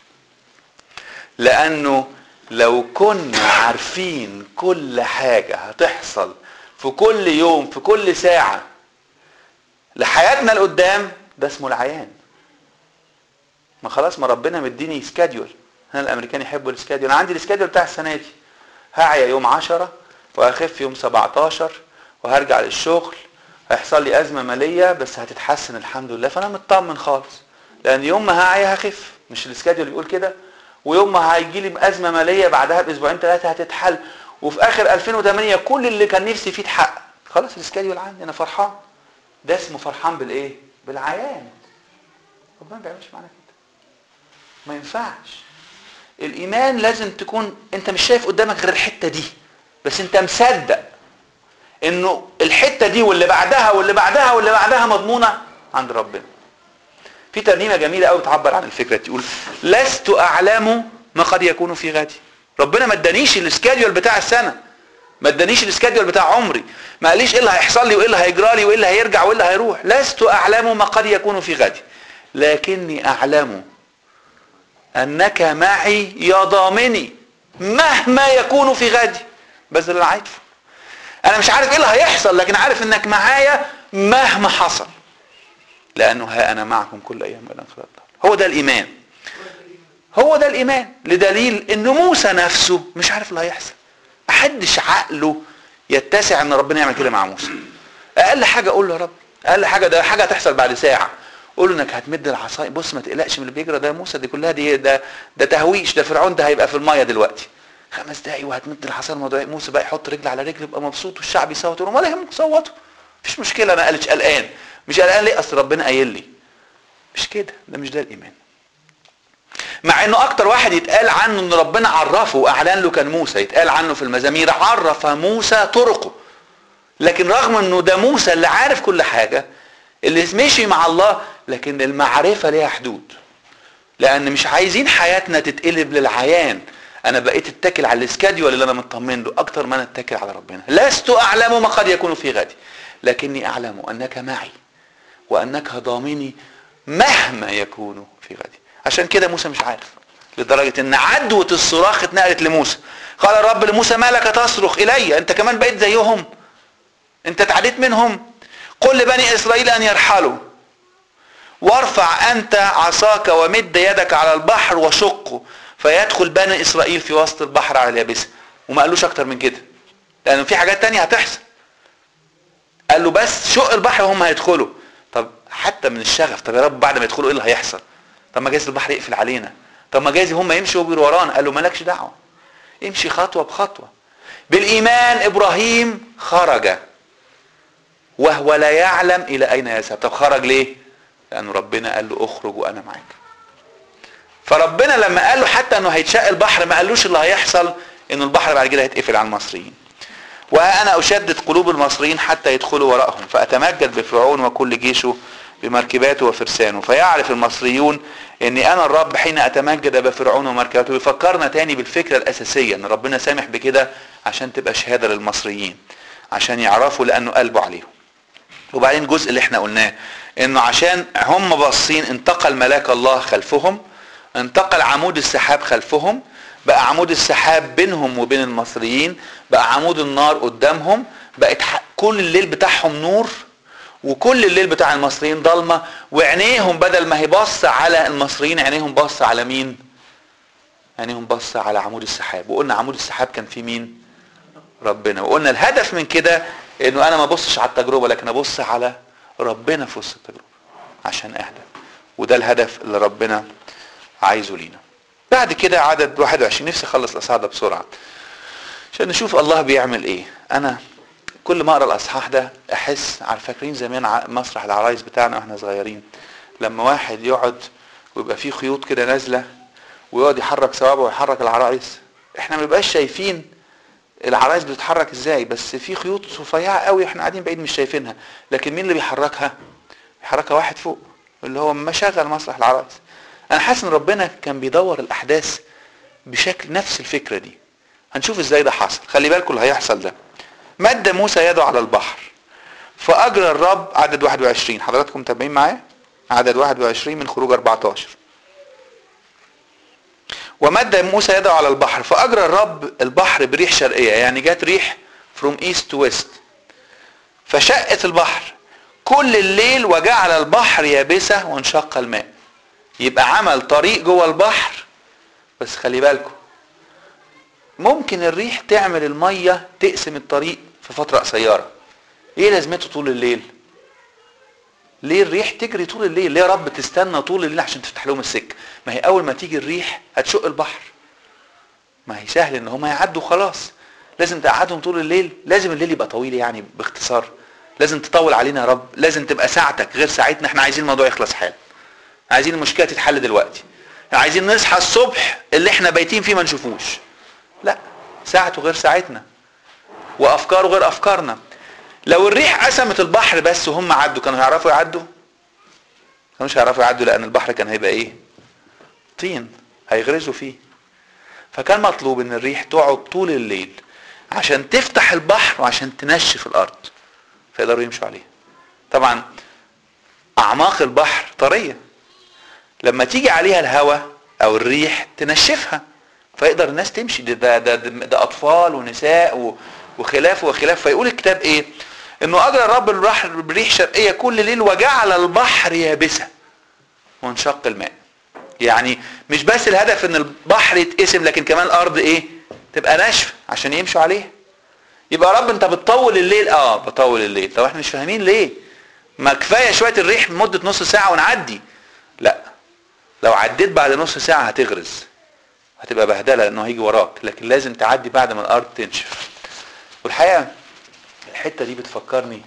Speaker 1: لانه لو كنا عارفين كل حاجه هتحصل في كل يوم في كل ساعه لحياتنا لقدام ده اسمه العيان ما خلاص ما ربنا مديني سكادول هنا الامريكان يحبوا السكادول انا عندي السكادول بتاع السنه دي هعيا يوم 10 وهخف يوم 17 وهرجع للشغل هيحصل لي ازمه ماليه بس هتتحسن الحمد لله فانا مطمن خالص لان يوم ما هعيا هخف مش السكادول بيقول كده ويوم ما هيجي لي ازمه ماليه بعدها باسبوعين ثلاثه هتتحل وفي اخر 2008 كل اللي كان نفسي فيه اتحقق خلاص السكادول عندي انا فرحان ده اسمه فرحان بالايه بالعيان ربنا ما بيعملش معانا كده ما ينفعش الايمان لازم تكون انت مش شايف قدامك غير الحته دي بس انت مصدق انه الحته دي واللي بعدها واللي بعدها واللي بعدها مضمونه عند ربنا في ترنيمه جميله قوي تعبر عن الفكره تقول لست اعلم ما قد يكون في غدي ربنا ما ادانيش السكادول بتاع السنه ما ادانيش السكادول بتاع عمري ما قاليش ايه اللي هيحصل لي وايه اللي هيجرى لي وايه اللي هيرجع وايه اللي هيروح لست اعلم ما قد يكون في غدي لكني اعلم انك معي يا ضامني مهما يكون في غدي بذل العطف انا مش عارف ايه اللي هيحصل لكن عارف انك معايا مهما حصل لانه ها انا معكم كل ايام الى انقضاء هو ده الايمان هو ده الايمان لدليل ان موسى نفسه مش عارف اللي هيحصل محدش عقله يتسع ان ربنا يعمل كده مع موسى اقل حاجه اقول له يا رب اقل حاجه ده حاجه هتحصل بعد ساعه قول له انك هتمد العصايه بص ما تقلقش من اللي بيجرى ده موسى دي كلها دي ده ده تهويش ده فرعون ده هيبقى في الميه دلوقتي خمس دقايق وهتمد العصايه الموضوع موسى بقى يحط رجل على رجل يبقى مبسوط والشعب يصوت ولا يهمك صوتوا مفيش مشكله انا قالش قلقان مش قلقان ليه اصل ربنا قايل لي مش كده ده مش ده الايمان مع انه اكتر واحد يتقال عنه ان ربنا عرفه واعلن له كان موسى يتقال عنه في المزامير عرف موسى طرقه لكن رغم انه ده موسى اللي عارف كل حاجه اللي مشي مع الله لكن المعرفه ليها حدود لان مش عايزين حياتنا تتقلب للعيان انا بقيت اتكل على الاسكاديول اللي انا مطمن له اكتر ما انا اتكل على ربنا لست اعلم ما قد يكون في غدي لكني اعلم انك معي وانك ضامني مهما يكون في غدي عشان كده موسى مش عارف لدرجة ان عدوة الصراخ اتنقلت لموسى قال الرب لموسى ما لك تصرخ الي انت كمان بقيت زيهم انت اتعديت منهم قل لبني اسرائيل ان يرحلوا وارفع انت عصاك ومد يدك على البحر وشقه فيدخل بني اسرائيل في وسط البحر على اليابسه وما قالوش اكتر من كده لان في حاجات تانية هتحصل قال له بس شق البحر وهم هيدخلوا طب حتى من الشغف طب يا رب بعد ما يدخلوا ايه اللي هيحصل طب ما جايز البحر يقفل علينا طب ما جايز هم يمشوا ويجروا ورانا قال له مالكش دعوه امشي خطوه بخطوه بالايمان ابراهيم خرج وهو لا يعلم الى اين يذهب طب خرج ليه لان ربنا قال له اخرج وانا معاك فربنا لما قال له حتى انه هيتشق البحر ما قالوش اللي هيحصل انه البحر بعد كده هيتقفل على المصريين وها انا اشدد قلوب المصريين حتى يدخلوا وراءهم فاتمجد بفرعون وكل جيشه بمركباته وفرسانه فيعرف المصريون اني انا الرب حين اتمجد بفرعون ومركباته بيفكرنا تاني بالفكره الاساسيه ان ربنا سامح بكده عشان تبقى شهاده للمصريين عشان يعرفوا لانه قلبه عليهم وبعدين الجزء اللي احنا قلناه انه عشان هم باصين انتقل ملاك الله خلفهم انتقل عمود السحاب خلفهم بقى عمود السحاب بينهم وبين المصريين بقى عمود النار قدامهم بقت كل الليل بتاعهم نور وكل الليل بتاع المصريين ضلمه وعينيهم بدل ما هي باصه على المصريين عينيهم باصه على مين؟ عينيهم باصه على عمود السحاب وقلنا عمود السحاب كان في مين؟ ربنا وقلنا الهدف من كده انه انا ما ابصش على التجربه لكن ابص على ربنا في وسط التجربه عشان اهدى وده الهدف اللي ربنا عايزه لينا بعد كده عدد 21 نفسي اخلص الاصحاح ده بسرعه عشان نشوف الله بيعمل ايه انا كل ما اقرا الاصحاح ده احس على فاكرين زمان مسرح العرايس بتاعنا واحنا صغيرين لما واحد يقعد ويبقى فيه خيوط كده نازله ويقعد يحرك صوابعه ويحرك العرايس احنا ما بنبقاش شايفين العرايس بتتحرك ازاي بس في خيوط رفيعه قوي احنا قاعدين بعيد مش شايفينها لكن مين اللي بيحركها بيحركها واحد فوق اللي هو مشغل مسرح العرايس انا حاسس ان ربنا كان بيدور الاحداث بشكل نفس الفكره دي هنشوف ازاي ده حصل خلي بالكم اللي هيحصل ده مد موسى يده على البحر فاجرى الرب عدد 21 حضراتكم متابعين معايا عدد 21 من خروج 14 ومد موسى يده على البحر فاجرى الرب البحر بريح شرقيه يعني جت ريح فروم ايست تو ويست فشقت البحر كل الليل وجعل البحر يابسه وانشق الماء يبقى عمل طريق جوه البحر بس خلي بالكم ممكن الريح تعمل الميه تقسم الطريق في فتره قصيره ايه لازمته طول الليل ليه الريح تجري طول الليل ليه يا رب تستنى طول الليل عشان تفتح لهم السكه ما هي اول ما تيجي الريح هتشق البحر ما هي سهل ان هم يعدوا خلاص لازم تقعدهم طول الليل لازم الليل يبقى طويل يعني باختصار لازم تطول علينا يا رب لازم تبقى ساعتك غير ساعتنا احنا عايزين الموضوع يخلص حال عايزين المشكله تتحل دلوقتي عايزين نصحى الصبح اللي احنا بايتين فيه ما نشوفوش لا ساعته غير ساعتنا وافكاره غير افكارنا لو الريح قسمت البحر بس وهم عدوا كانوا هيعرفوا يعدوا كانوش هيعرفوا يعدوا لان البحر كان هيبقى ايه طين هيغرزوا فيه فكان مطلوب ان الريح تقعد طول الليل عشان تفتح البحر وعشان تنشف الارض فيقدروا يمشوا عليها طبعا اعماق البحر طريه لما تيجي عليها الهواء او الريح تنشفها فيقدر الناس تمشي ده ده, ده, ده اطفال ونساء وخلاف وخلاف فيقول الكتاب ايه انه اجرى الرب البحر بريح شرقيه كل ليل وجعل البحر يابسا وانشق الماء يعني مش بس الهدف ان البحر يتقسم لكن كمان الارض ايه تبقى ناشفه عشان يمشوا عليها يبقى يا رب انت بتطول الليل اه بطول الليل طب احنا مش فاهمين ليه ما كفايه شويه الريح لمده نص ساعه ونعدي لا لو عديت بعد نص ساعه هتغرز هتبقى بهدله لانه هيجي وراك لكن لازم تعدي بعد ما الارض تنشف والحقيقه الحته دي بتفكرني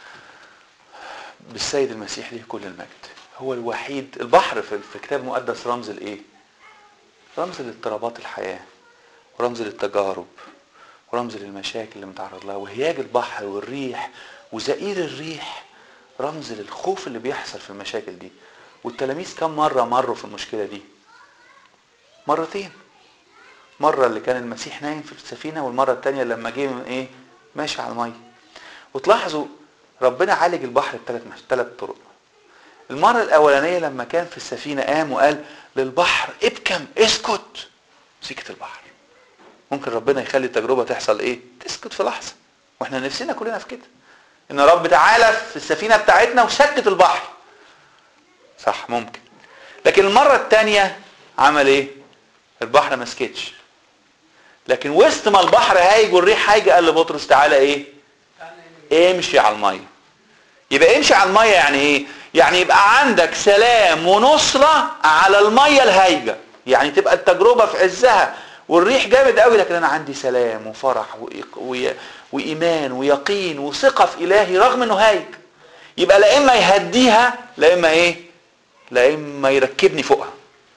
Speaker 1: بالسيد المسيح ليه كل المجد هو الوحيد البحر في الكتاب المقدس رمز الايه رمز لاضطرابات الحياه ورمز للتجارب ورمز للمشاكل اللي متعرض لها وهياج البحر والريح وزئير الريح رمز للخوف اللي بيحصل في المشاكل دي والتلاميذ كم مرة مروا في المشكلة دي مرتين مرة اللي كان المسيح نايم في السفينة والمرة التانية لما جه من ايه ماشي على المية وتلاحظوا ربنا عالج البحر بثلاث ثلاث طرق المرة الأولانية لما كان في السفينة قام وقال للبحر ابكم اسكت سكت البحر ممكن ربنا يخلي التجربة تحصل ايه تسكت في لحظة واحنا نفسنا كلنا في كده ان رب تعالى في السفينة بتاعتنا وسكت البحر صح ممكن لكن المرة الثانية عمل ايه البحر ما سكتش لكن وسط ما البحر هايج والريح هايجه قال لبطرس تعالى ايه امشي على الميه يبقى امشي على الميه يعني ايه يعني يبقى عندك سلام ونصرة على المية الهايجة يعني تبقى التجربة في عزها والريح جامد قوي لكن انا عندي سلام وفرح وايمان ويقين وثقة في الهي رغم انه هايج يبقى لا اما يهديها لا اما ايه لا اما يركبني فوقها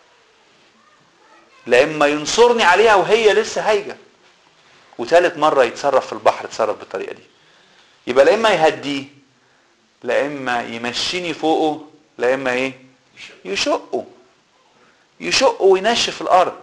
Speaker 1: لا اما ينصرني عليها وهي لسه هايجه وثالث مره يتصرف في البحر يتصرف بالطريقه دي يبقى لا اما يهديه لا اما يمشيني فوقه لا اما ايه يشقه يشقه وينشف الارض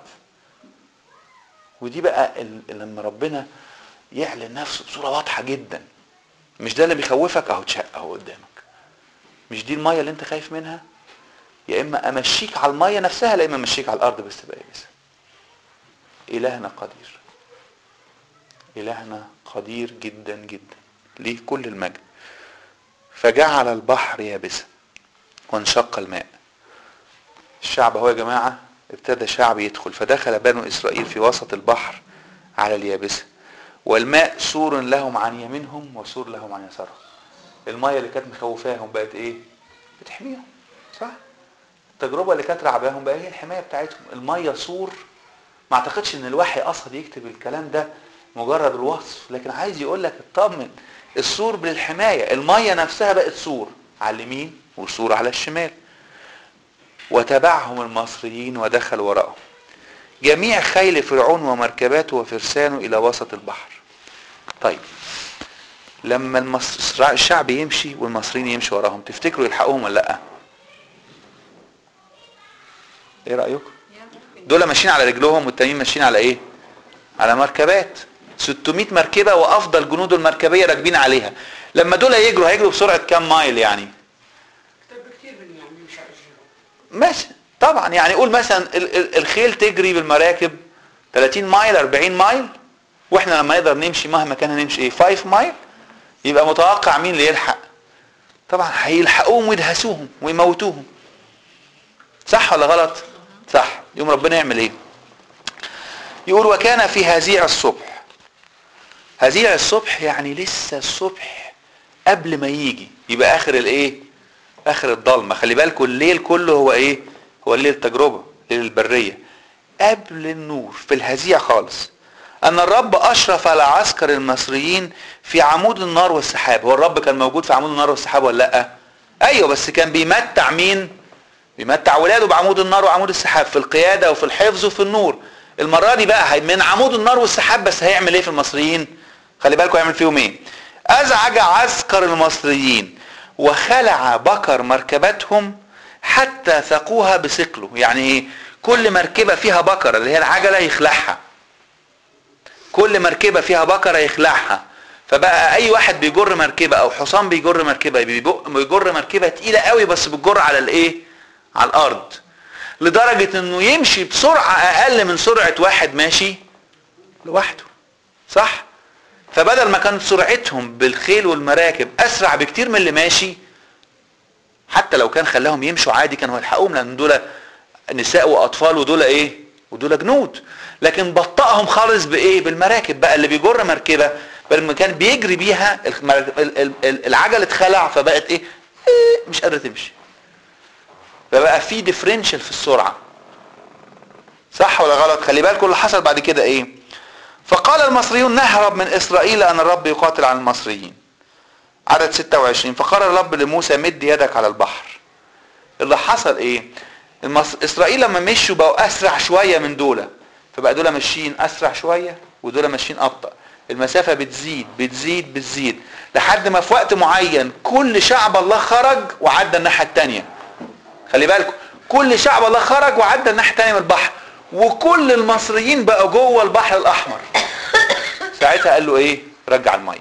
Speaker 1: ودي بقى لما ربنا يعلن نفسه بصوره واضحه جدا مش ده اللي بيخوفك اهو اتشق اهو قدامك مش دي الميه اللي انت خايف منها يا اما امشيك على الميه نفسها لا اما امشيك على الارض بس تبقى يابسه الهنا قدير الهنا قدير جدا جدا ليه كل المجد فجعل البحر يابسا وانشق الماء الشعب هو يا جماعة ابتدى شعب يدخل فدخل بنو إسرائيل في وسط البحر على اليابسة والماء سور لهم عن يمينهم وسور لهم عن يسارهم المية اللي كانت مخوفاهم بقت ايه بتحميهم صح التجربة اللي كانت رعباهم بقى هي الحماية بتاعتهم المية سور ما اعتقدش ان الوحي قصد يكتب الكلام ده مجرد الوصف لكن عايز يقول لك اطمن السور بالحماية المية نفسها بقت سور على اليمين وسور على الشمال وتبعهم المصريين ودخل وراءهم جميع خيل فرعون ومركباته وفرسانه الى وسط البحر طيب لما المصر... الشعب يمشي والمصريين يمشوا وراهم تفتكروا يلحقوهم ولا لا ايه رايكم دول ماشيين على رجلهم والتانيين ماشيين على ايه على مركبات 600 مركبه وافضل جنود المركبيه راكبين عليها لما دول يجروا هيجروا بسرعه كام مايل يعني ماشي طبعا يعني قول مثلا ال- ال- الخيل تجري بالمراكب 30 مايل 40 مايل واحنا لما نقدر نمشي مهما كان هنمشي ايه 5 مايل يبقى متوقع مين اللي يلحق طبعا هيلحقوهم ويدهسوهم ويموتوهم صح ولا غلط صح يوم ربنا يعمل ايه يقول وكان في هزيع الصبح هزيع الصبح يعني لسه الصبح قبل ما يجي يبقى اخر الايه اخر الضلمه خلي بالكم الليل كله هو ايه هو الليل التجربه ليل البريه قبل النور في الهزيع خالص ان الرب اشرف على عسكر المصريين في عمود النار والسحاب هو الرب كان موجود في عمود النار والسحاب ولا لا ايوه بس كان بيمتع مين بيمتع ولاده بعمود النار وعمود السحاب في القياده وفي الحفظ وفي النور المره دي بقى هي- من عمود النار والسحاب بس هيعمل ايه في المصريين خلي بالكم هيعمل فيهم ايه ازعج عسكر المصريين وخلع بكر مركبتهم حتى ثقوها بثقله يعني ايه كل مركبه فيها بكره اللي هي العجله يخلعها كل مركبه فيها بكره يخلعها فبقى اي واحد بيجر مركبه او حصان بيجر مركبه بيبق- بيجر مركبه تقيله قوي بس بتجر على الايه على الارض لدرجه انه يمشي بسرعه اقل من سرعه واحد ماشي لوحده صح فبدل ما كانت سرعتهم بالخيل والمراكب اسرع بكتير من اللي ماشي حتى لو كان خلاهم يمشوا عادي كانوا هيلحقوهم لان دول نساء واطفال ودول ايه ودول جنود لكن بطأهم خالص بايه بالمراكب بقى اللي بيجر مركبه بدل ما كان بيجري بيها المر- ال- ال- ال- العجله اتخلع فبقت ايه إيه، مش قادره تمشي فبقى في ديفرنشال في السرعه صح ولا غلط خلي بالكم اللي حصل بعد كده ايه فقال المصريون نهرب من اسرائيل ان الرب يقاتل عن المصريين عدد 26 فقال الرب لموسى مد يدك على البحر اللي حصل ايه المص... اسرائيل لما مشوا بقوا اسرع شويه من دول فبقى دول ماشيين اسرع شويه ودول ماشيين ابطا المسافه بتزيد بتزيد بتزيد لحد ما في وقت معين كل شعب الله خرج وعدى الناحيه الثانيه خلي بالكم كل شعب الله خرج وعدى الناحيه الثانيه من البحر وكل المصريين بقوا جوه البحر الاحمر ساعتها قال له ايه رجع الميه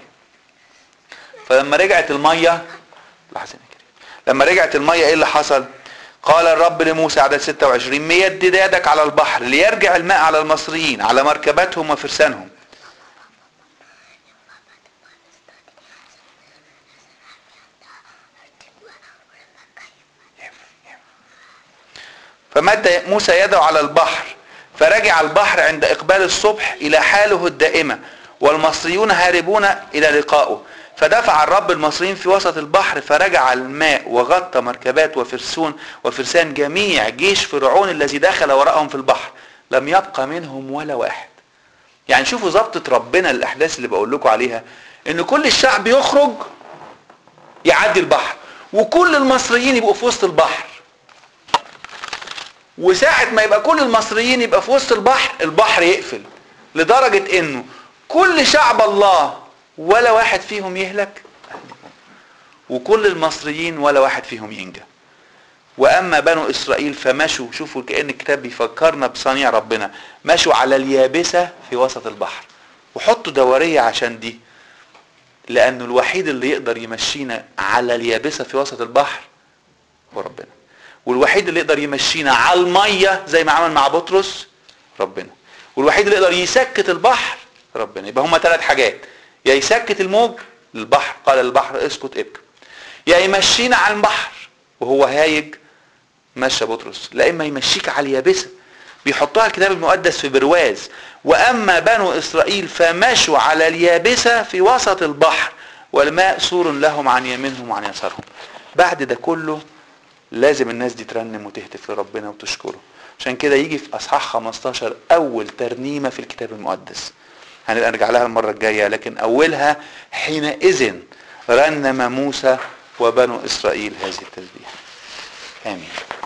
Speaker 1: فلما رجعت الميه لحظه يا كريم لما رجعت الميه ايه اللي حصل قال الرب لموسى عدد 26 ميد يدك على البحر ليرجع الماء على المصريين على مركباتهم وفرسانهم فمد موسى يده على البحر فرجع البحر عند اقبال الصبح الى حاله الدائمه والمصريون هاربون الى لقائه فدفع الرب المصريين في وسط البحر فرجع الماء وغطى مركبات وفرسون وفرسان جميع جيش فرعون الذي دخل وراءهم في البحر لم يبقى منهم ولا واحد يعني شوفوا ضبطة ربنا الاحداث اللي بقول لكم عليها ان كل الشعب يخرج يعدي البحر وكل المصريين يبقوا في وسط البحر وساعة ما يبقى كل المصريين يبقى في وسط البحر البحر يقفل لدرجة انه كل شعب الله ولا واحد فيهم يهلك وكل المصريين ولا واحد فيهم ينجى واما بنو اسرائيل فمشوا شوفوا كأن الكتاب بيفكرنا بصنيع ربنا مشوا على اليابسة في وسط البحر وحطوا دورية عشان دي لانه الوحيد اللي يقدر يمشينا على اليابسة في وسط البحر هو ربنا والوحيد اللي يقدر يمشينا على الميه زي ما عمل مع بطرس ربنا والوحيد اللي يقدر يسكت البحر ربنا يبقى هما ثلاث حاجات يا يسكت الموج البحر قال البحر اسكت ابكي يا يمشينا على البحر وهو هايج مشى بطرس لا اما يمشيك على اليابسه بيحطها الكتاب المقدس في برواز واما بنو اسرائيل فمشوا على اليابسه في وسط البحر والماء سور لهم عن يمينهم وعن يسارهم بعد ده كله لازم الناس دي ترنم وتهتف لربنا وتشكره عشان كده يجي في اصحاح 15 اول ترنيمه في الكتاب المقدس هنبقى نرجع لها المره الجايه لكن اولها حينئذ رنم موسى وبنو اسرائيل هذه التسبيح امين